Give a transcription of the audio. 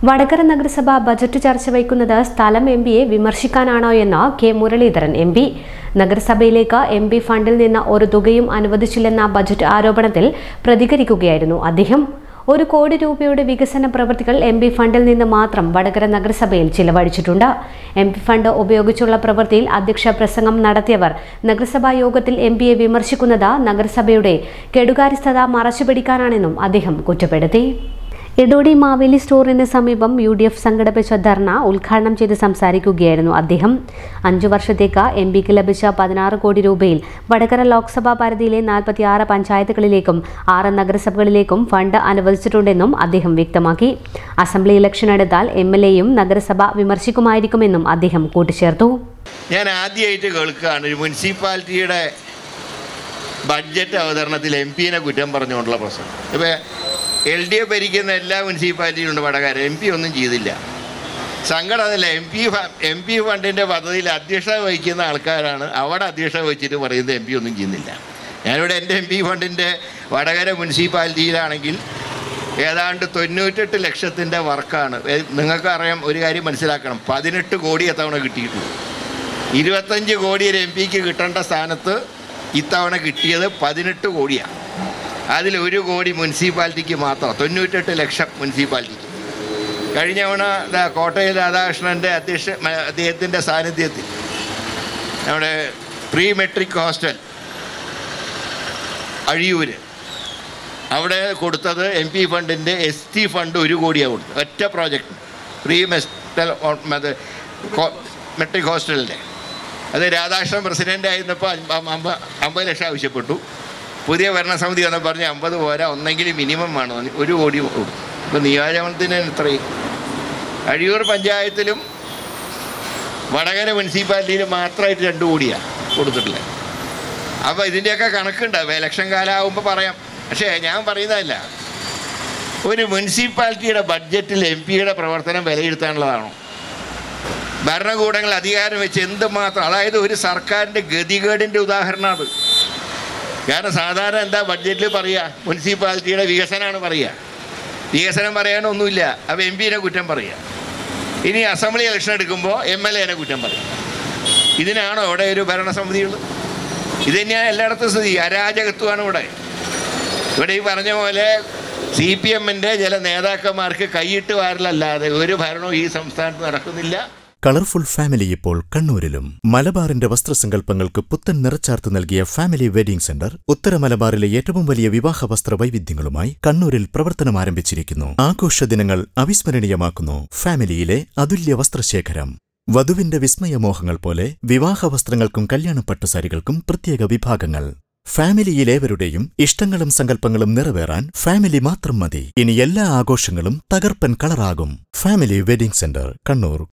വടകര നഗരസഭ ബജറ്റ് ചർച്ച വയ്ക്കുന്നത് സ്ഥലം എം പിയെ വിമർശിക്കാനാണോ എന്ന് കെ മുരളീധരൻ എം പി നഗരസഭയിലേക്ക് എം പി ഫണ്ടിൽ നിന്ന് ഒരു തുകയും അനുവദിച്ചില്ലെന്ന ബജറ്റ് ആരോപണത്തിൽ പ്രതികരിക്കുകയായിരുന്നു അദ്ദേഹം ഒരു കോടി രൂപയുടെ വികസന പ്രവൃത്തികൾ എം പി ഫണ്ടിൽ നിന്ന് മാത്രം വടകര നഗരസഭയിൽ ചിലവഴിച്ചിട്ടുണ്ട് എം പി ഫണ്ട് ഉപയോഗിച്ചുള്ള പ്രവൃത്തിയിൽ അധ്യക്ഷ പ്രസംഗം നടത്തിയവർ നഗരസഭാ യോഗത്തിൽ എം പിയെ വിമർശിക്കുന്നത് നഗരസഭയുടെ കെടുകാര്യസ്ഥത മറച്ചുപിടിക്കാനാണെന്നും അദ്ദേഹം കുറ്റപ്പെടുത്തി ഇടോടി മാവേലി സ്റ്റോറിന് സമീപം യു ഡി എഫ് സംഘടിപ്പിച്ച ധർണ ഉദ്ഘാടനം ചെയ്ത് സംസാരിക്കുകയായിരുന്നു അദ്ദേഹം അഞ്ചു വർഷത്തേക്ക് എം പിക്ക് ലഭിച്ച പതിനാറ് കോടി രൂപയിൽ വടകര ലോക്സഭാ പരിധിയിലെ നാൽപ്പത്തിയാറ് പഞ്ചായത്തുകളിലേക്കും ആറ് നഗരസഭകളിലേക്കും ഫണ്ട് അനുവദിച്ചിട്ടുണ്ടെന്നും അദ്ദേഹം വ്യക്തമാക്കി അസംബ്ലി ഇലക്ഷൻ എടുത്താൽ എം എൽ എയും നഗരസഭ വിമർശിക്കുമായിരിക്കുമെന്നും അദ്ദേഹം കൂട്ടിച്ചേർത്തു ഞാൻ ആദ്യമായിട്ട് കേൾക്കുകയാണ് ഒരു മുനിസിപ്പാലിറ്റിയുടെ ബഡ്ജറ്റ് അവതരണത്തിൽ എം പിനെ കുറ്റം പറഞ്ഞുകൊണ്ടുള്ള പ്രശ്നം ഇപ്പോൾ എൽ ഡി എഫ് ഭരിക്കുന്ന എല്ലാ മുനിസിപ്പാലിറ്റിയും ഉണ്ട് വടകര എം പി ഒന്നും ചെയ്തില്ല സങ്കടം അതല്ല എം പി എം പി ഫണ്ടിൻ്റെ പദ്ധതിയിൽ അധ്യക്ഷത വഹിക്കുന്ന ആൾക്കാരാണ് അവിടെ അധ്യക്ഷത വഹിച്ചിട്ട് പറയുന്നത് എം പി ഒന്നും ചെയ്യുന്നില്ല ഞാനിവിടെ എൻ്റെ എം പി ഫണ്ടിൻ്റെ വടകര മുനിസിപ്പാലിറ്റിയിലാണെങ്കിൽ ഏതാണ്ട് തൊണ്ണൂറ്റെട്ട് ലക്ഷത്തിൻ്റെ വർക്കാണ് നിങ്ങൾക്ക് അറിയാം ഒരു കാര്യം മനസ്സിലാക്കണം പതിനെട്ട് കോടി തവണ കിട്ടിയിട്ടുള്ളൂ ഇരുപത്തഞ്ച് കോടി ഒരു എം പിക്ക് കിട്ടേണ്ട സ്ഥാനത്ത് ഇത്തവണ കിട്ടിയത് പതിനെട്ട് കോടിയാണ് അതിൽ ഒരു കോടി മുനിസിപ്പാലിറ്റിക്ക് മാത്രം തൊണ്ണൂറ്റെട്ട് ലക്ഷം മുനിസിപ്പാലിറ്റിക്ക് കഴിഞ്ഞ തവണ ദാ കോട്ടയം രാധാകൃഷ്ണൻ്റെ അധ്യക്ഷ മ- അദ്ദേഹത്തിൻ്റെ സാന്നിധ്യത്തിൽ നമ്മുടെ പ്രീ മെട്രിക് ഹോസ്റ്റൽ അഴിയൂര് അവിടെ കൊടുത്തത് എം പി ഫണ്ടിൻ്റെ എസ് ടി ഫണ്ട് ഒരു കോടിയാണ് കൊടുത്തത് ഒറ്റ പ്രോജക്റ്റ് പ്രീ മെസ്റ്റൽ അത് മെട്രിക് ഹോസ്റ്റലിൻ്റെ അത് രാധാകൃഷ്ണൻ പ്രസിഡൻ്റ് ആയിരുന്നപ്പോൾ അമ്പ- അമ്പ- അമ്പത് ലക്ഷം ആവശ്യപ്പെട്ടു പുതിയ ഭരണസമിതി വന്ന് പറഞ്ഞ് അമ്പത് പോരാ ഒന്നെങ്കിലും മിനിമം വേണം ഒരു കോടി കൊടുത്തു ഇപ്പോൾ നിയോജകമണ്ഡലത്തിന് ഇത്രയും അഴിയൂർ പഞ്ചായത്തിലും വടകര മുനിസിപ്പാലിറ്റിയിലും മാത്രമായിട്ട് രണ്ട് കോടിയാണ് കൊടുത്തിട്ടുള്ളത് അപ്പോൾ ഇതിൻ്റെയൊക്കെ കണക്കുണ്ടാവും ഇലക്ഷൻ കാലമാകുമ്പോൾ പറയാം പക്ഷേ ഞാൻ പറയുന്നതല്ല ഒരു മുനിസിപ്പാലിറ്റിയുടെ ബഡ്ജറ്റിൽ എം പിയുടെ പ്രവർത്തനം വിലയിരുത്താനുള്ളതാണോ ഭരണകൂടങ്ങൾ അധികാരം വെച്ച് എന്തുമാത്രം അതായത് ഒരു സർക്കാരിൻ്റെ ഗതികേടിൻ്റെ ഉദാഹരണം അത് കാരണം സാധാരണ എന്താ ബഡ്ജറ്റിൽ പറയുക മുനിസിപ്പാലിറ്റിയുടെ വികസനമാണ് പറയുക വികസനം പറയാനൊന്നുമില്ല അപ്പോൾ എം പിനെ കുറ്റം പറയുക ഇനി അസംബ്ലി ഇലക്ഷൻ എടുക്കുമ്പോൾ എം എൽ എനെ കുറ്റം പറയും ഇതിനാണോ ഇവിടെ ഒരു ഭരണസമിതിയുള്ളത് ഇത് തന്നെയാണ് എല്ലായിടത്തും സ്ഥിതി അരാജകത്വമാണ് ഇവിടെ ഇവിടെ ഈ പറഞ്ഞ പോലെ സി പി എമ്മിൻ്റെ ചില നേതാക്കന്മാർക്ക് കൈയിട്ട് വാരലല്ലാതെ ഒരു ഭരണവും ഈ സംസ്ഥാനത്ത് നടക്കുന്നില്ല കളർഫുൾ ഫാമിലി ഇപ്പോൾ കണ്ണൂരിലും മലബാറിന്റെ വസ്ത്രസങ്കല്പങ്ങൾക്ക് പുത്തൻ നിറച്ചാർത്ത് നൽകിയ ഫാമിലി വെഡിംഗ് സെന്റർ ഉത്തര മലബാറിലെ ഏറ്റവും വലിയ വിവാഹ വസ്ത്ര വൈവിധ്യങ്ങളുമായി കണ്ണൂരിൽ പ്രവർത്തനം ആരംഭിച്ചിരിക്കുന്നു ആഘോഷ ദിനങ്ങൾ അവിസ്മരണീയമാക്കുന്നു ഫാമിലിയിലെ അതുല്യ വസ്ത്രശേഖരം വധുവിന്റെ വിസ്മയമോഹങ്ങൾ പോലെ വിവാഹ വസ്ത്രങ്ങൾക്കും കല്യാണ പട്ടുസാരികൾക്കും പ്രത്യേക വിഭാഗങ്ങൾ ഫാമിലിയിലേവരുടെയും ഇഷ്ടങ്ങളും സങ്കല്പങ്ങളും നിറവേറാൻ ഫാമിലി മാത്രം മതി ഇനി എല്ലാ ആഘോഷങ്ങളും തകർപ്പൻ കളറാകും ഫാമിലി വെഡിംഗ് സെന്റർ കണ്ണൂർ